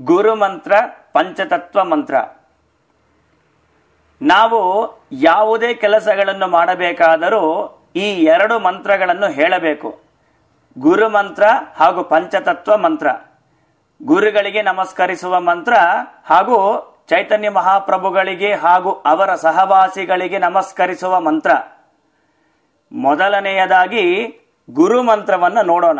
ಗುರು ಮಂತ್ರ ಪಂಚತತ್ವ ಮಂತ್ರ ನಾವು ಯಾವುದೇ ಕೆಲಸಗಳನ್ನು ಮಾಡಬೇಕಾದರೂ ಈ ಎರಡು ಮಂತ್ರಗಳನ್ನು ಹೇಳಬೇಕು ಗುರು ಮಂತ್ರ ಹಾಗೂ ಪಂಚತತ್ವ ಮಂತ್ರ ಗುರುಗಳಿಗೆ ನಮಸ್ಕರಿಸುವ ಮಂತ್ರ ಹಾಗೂ ಚೈತನ್ಯ ಮಹಾಪ್ರಭುಗಳಿಗೆ ಹಾಗೂ ಅವರ ಸಹವಾಸಿಗಳಿಗೆ ನಮಸ್ಕರಿಸುವ ಮಂತ್ರ ಮೊದಲನೆಯದಾಗಿ ಗುರು ಮಂತ್ರವನ್ನು ನೋಡೋಣ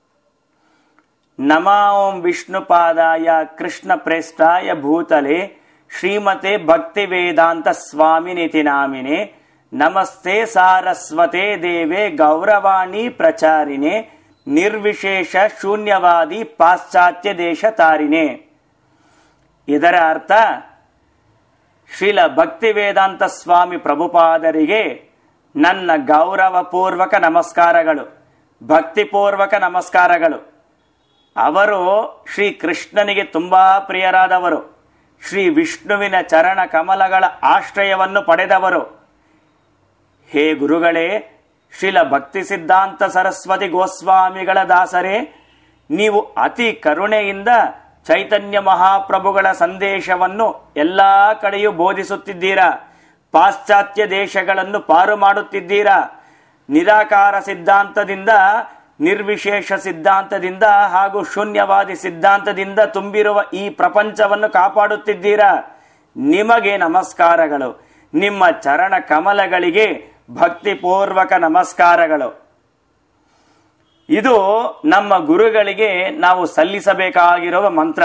ನಮಾಂ ವಿಷ್ಣುಪಾದಾಯ ಕೃಷ್ಣ ಪ್ರೇಷ್ಠಾಯ ಭೂತಲೆ ಶ್ರೀಮತೆ ಭಕ್ತಿ ವೇದಾಂತ ಸ್ವಾಮಿನಿತಿ ನಾಮಿನೆ ನಮಸ್ತೆ ಸಾರಸ್ವತೆ ದೇವೆ ಗೌರವಾಣಿ ಪ್ರಚಾರಿಣೆ ನಿರ್ವಿಶೇಷ ಶೂನ್ಯವಾದಿ ಪಾಶ್ಚಾತ್ಯ ದೇಶ ತಾರಿಣೆ ಇದರ ಅರ್ಥ ಶ್ರೀಲ ಭಕ್ತಿ ವೇದಾಂತ ಸ್ವಾಮಿ ಪ್ರಭುಪಾದರಿಗೆ ನನ್ನ ಗೌರವಪೂರ್ವಕ ನಮಸ್ಕಾರಗಳು ಭಕ್ತಿಪೂರ್ವಕ ನಮಸ್ಕಾರಗಳು ಅವರು ಶ್ರೀ ಕೃಷ್ಣನಿಗೆ ತುಂಬಾ ಪ್ರಿಯರಾದವರು ಶ್ರೀ ವಿಷ್ಣುವಿನ ಚರಣ ಕಮಲಗಳ ಆಶ್ರಯವನ್ನು ಪಡೆದವರು ಹೇ ಗುರುಗಳೇ ಶ್ರೀಲ ಭಕ್ತಿ ಸಿದ್ಧಾಂತ ಸರಸ್ವತಿ ಗೋಸ್ವಾಮಿಗಳ ದಾಸರೇ ನೀವು ಅತಿ ಕರುಣೆಯಿಂದ ಚೈತನ್ಯ ಮಹಾಪ್ರಭುಗಳ ಸಂದೇಶವನ್ನು ಎಲ್ಲಾ ಕಡೆಯೂ ಬೋಧಿಸುತ್ತಿದ್ದೀರಾ ಪಾಶ್ಚಾತ್ಯ ದೇಶಗಳನ್ನು ಪಾರು ಮಾಡುತ್ತಿದ್ದೀರಾ ನಿರಾಕಾರ ಸಿದ್ಧಾಂತದಿಂದ ನಿರ್ವಿಶೇಷ ಸಿದ್ಧಾಂತದಿಂದ ಹಾಗೂ ಶೂನ್ಯವಾದಿ ಸಿದ್ಧಾಂತದಿಂದ ತುಂಬಿರುವ ಈ ಪ್ರಪಂಚವನ್ನು ಕಾಪಾಡುತ್ತಿದ್ದೀರಾ ನಿಮಗೆ ನಮಸ್ಕಾರಗಳು ನಿಮ್ಮ ಚರಣ ಕಮಲಗಳಿಗೆ ಭಕ್ತಿಪೂರ್ವಕ ನಮಸ್ಕಾರಗಳು ಇದು ನಮ್ಮ ಗುರುಗಳಿಗೆ ನಾವು ಸಲ್ಲಿಸಬೇಕಾಗಿರುವ ಮಂತ್ರ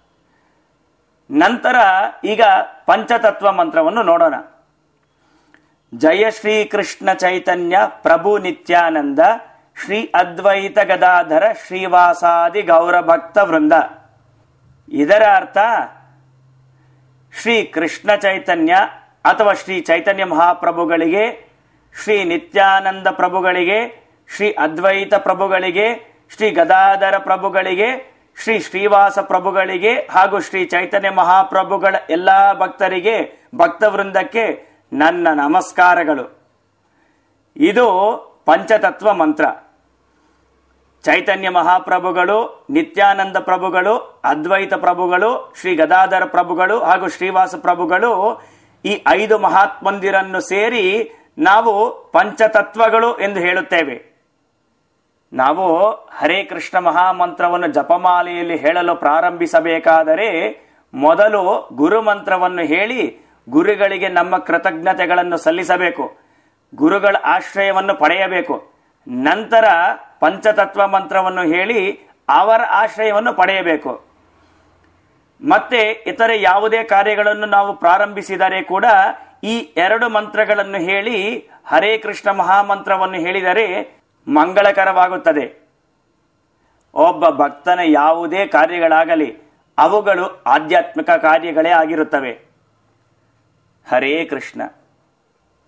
ನಂತರ ಈಗ ಪಂಚತತ್ವ ಮಂತ್ರವನ್ನು ನೋಡೋಣ ಜಯ ಶ್ರೀ ಕೃಷ್ಣ ಚೈತನ್ಯ ಪ್ರಭು ನಿತ್ಯಾನಂದ ಶ್ರೀ ಅದ್ವೈತ ಗದಾಧರ ಶ್ರೀವಾಸಾದಿ ಗೌರಭಕ್ತ ವೃಂದ ಇದರ ಅರ್ಥ ಶ್ರೀ ಕೃಷ್ಣ ಚೈತನ್ಯ ಅಥವಾ ಶ್ರೀ ಚೈತನ್ಯ ಮಹಾಪ್ರಭುಗಳಿಗೆ ಶ್ರೀ ನಿತ್ಯಾನಂದ ಪ್ರಭುಗಳಿಗೆ ಶ್ರೀ ಅದ್ವೈತ ಪ್ರಭುಗಳಿಗೆ ಶ್ರೀ ಗದಾಧರ ಪ್ರಭುಗಳಿಗೆ ಶ್ರೀ ಶ್ರೀವಾಸ ಪ್ರಭುಗಳಿಗೆ ಹಾಗೂ ಶ್ರೀ ಚೈತನ್ಯ ಮಹಾಪ್ರಭುಗಳ ಎಲ್ಲಾ ಭಕ್ತರಿಗೆ ಭಕ್ತವೃಂದಕ್ಕೆ ನನ್ನ ನಮಸ್ಕಾರಗಳು ಇದು ಪಂಚತತ್ವ ಮಂತ್ರ ಚೈತನ್ಯ ಮಹಾಪ್ರಭುಗಳು ನಿತ್ಯಾನಂದ ಪ್ರಭುಗಳು ಅದ್ವೈತ ಪ್ರಭುಗಳು ಶ್ರೀ ಗದಾಧರ ಪ್ರಭುಗಳು ಹಾಗೂ ಶ್ರೀವಾಸ ಪ್ರಭುಗಳು ಈ ಐದು ಮಹಾತ್ಮಂದಿರನ್ನು ಸೇರಿ ನಾವು ಪಂಚತತ್ವಗಳು ಎಂದು ಹೇಳುತ್ತೇವೆ ನಾವು ಹರೇ ಕೃಷ್ಣ ಮಹಾಮಂತ್ರವನ್ನು ಜಪಮಾಲೆಯಲ್ಲಿ ಹೇಳಲು ಪ್ರಾರಂಭಿಸಬೇಕಾದರೆ ಮೊದಲು ಗುರು ಮಂತ್ರವನ್ನು ಹೇಳಿ ಗುರುಗಳಿಗೆ ನಮ್ಮ ಕೃತಜ್ಞತೆಗಳನ್ನು ಸಲ್ಲಿಸಬೇಕು ಗುರುಗಳ ಆಶ್ರಯವನ್ನು ಪಡೆಯಬೇಕು ನಂತರ ಪಂಚತತ್ವ ಮಂತ್ರವನ್ನು ಹೇಳಿ ಅವರ ಆಶ್ರಯವನ್ನು ಪಡೆಯಬೇಕು ಮತ್ತೆ ಇತರೆ ಯಾವುದೇ ಕಾರ್ಯಗಳನ್ನು ನಾವು ಪ್ರಾರಂಭಿಸಿದರೆ ಕೂಡ ಈ ಎರಡು ಮಂತ್ರಗಳನ್ನು ಹೇಳಿ ಹರೇ ಕೃಷ್ಣ ಮಹಾಮಂತ್ರವನ್ನು ಹೇಳಿದರೆ ಮಂಗಳಕರವಾಗುತ್ತದೆ ಒಬ್ಬ ಭಕ್ತನ ಯಾವುದೇ ಕಾರ್ಯಗಳಾಗಲಿ ಅವುಗಳು ಆಧ್ಯಾತ್ಮಿಕ ಕಾರ್ಯಗಳೇ ಆಗಿರುತ್ತವೆ ಹರೇ ಕೃಷ್ಣ